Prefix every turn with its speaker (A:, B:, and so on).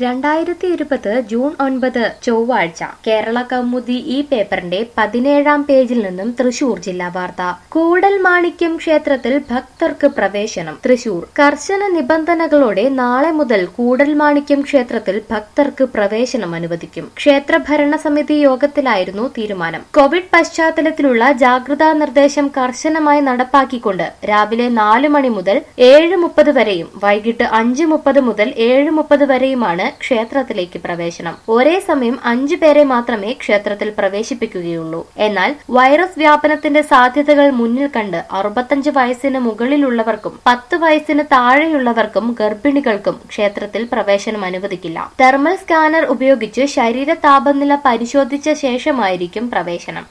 A: രണ്ടായിരത്തി ഇരുപത് ജൂൺ ഒൻപത് ചൊവ്വാഴ്ച കേരള കൗമുദി ഈ പേപ്പറിന്റെ പതിനേഴാം പേജിൽ നിന്നും തൃശൂർ ജില്ലാ വാർത്ത കൂടൽ മാണിക്യം ക്ഷേത്രത്തിൽ ഭക്തർക്ക് പ്രവേശനം തൃശൂർ കർശന നിബന്ധനകളോടെ നാളെ മുതൽ കൂടൽ മാണിക്യം ക്ഷേത്രത്തിൽ ഭക്തർക്ക് പ്രവേശനം അനുവദിക്കും ക്ഷേത്ര ഭരണസമിതി യോഗത്തിലായിരുന്നു തീരുമാനം കോവിഡ് പശ്ചാത്തലത്തിലുള്ള ജാഗ്രതാ നിർദ്ദേശം കർശനമായി നടപ്പാക്കിക്കൊണ്ട് രാവിലെ നാല് മണി മുതൽ ഏഴ് മുപ്പത് വരെയും വൈകിട്ട് അഞ്ച് മുപ്പത് മുതൽ ഏഴ് മുപ്പത് വരെയുമാണ് ക്ഷേത്രത്തിലേക്ക് പ്രവേശനം ഒരേ സമയം അഞ്ചു പേരെ മാത്രമേ ക്ഷേത്രത്തിൽ പ്രവേശിപ്പിക്കുകയുള്ളൂ എന്നാൽ വൈറസ് വ്യാപനത്തിന്റെ സാധ്യതകൾ മുന്നിൽ കണ്ട് അറുപത്തഞ്ച് വയസ്സിന് മുകളിലുള്ളവർക്കും പത്ത് വയസ്സിന് താഴെയുള്ളവർക്കും ഗർഭിണികൾക്കും ക്ഷേത്രത്തിൽ പ്രവേശനം അനുവദിക്കില്ല തെർമൽ സ്കാനർ ഉപയോഗിച്ച് ശരീര താപനില പരിശോധിച്ച ശേഷമായിരിക്കും പ്രവേശനം